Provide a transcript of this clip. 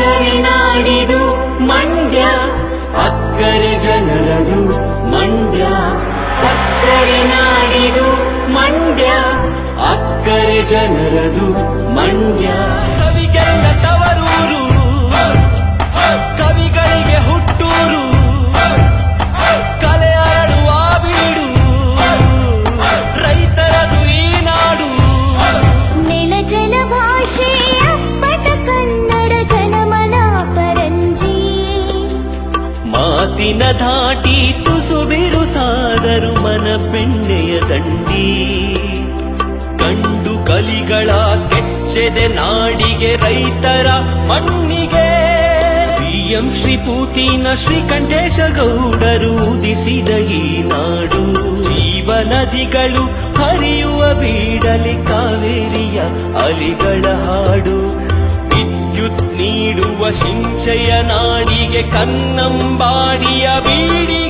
ಸಕ್ಕರೆ ನಾಡಿದು ಮಂಡ್ಯ ಅಕ್ಕರೆ ಜನರದು ಮಂಡ್ಯ ಸಕ್ಕರೆ ನಾಡಿದು ಮಂಡ್ಯ ಅಕ್ಕರೆ ಜನರದು ಮಂಡ್ಯ ಸವಿಗೆಲ್ಲ ತವರೂರು ಕವಿಗಳಿಗೆ ಹುಟ್ಟೂರು ಕಲೆ ಅರಳುವ ಬೀಡು ರೈತರದು ಈ ನಾಡು ನೆಲ ಜಲ ಭಾಷೆ ಅಪ್ಪಟ ಕನ್ನಡ ಜನಮನ ಪರಂಜಿ ಮಾತಿನ ಧಾಟಿ ತುಸು ಬಿರುಸಾದರು ಮನ ಬೆಣ್ಣೆಯ ದಂಡಿ ಗಂಡು ಕಲಿಗಳ ಕೆಚ್ಚೆದೆ ನಾಡಿಗೆ ರೈತರ ಮಣ್ಣಿಗೆ ಎಂ ಶ್ರೀ ಪೂತಿನ ಶ್ರೀಕಂಠೇಶ ಗೌಡರು ಉದಿಸಿದ ಈ ನಾಡು ಜೀವ ನದಿಗಳು ಹರಿಯುವ ಬೀಡಲಿ ಕಾವೇರಿಯ ಅಲಿಗಳ ಹಾಡು ವಿದ್ಯುತ್ ನೀಡುವ ಶಿಂಚೆಯ ನಾಡಿಗೆ ಕನ್ನಂಬಾಡಿಯ ಬೀಡಿ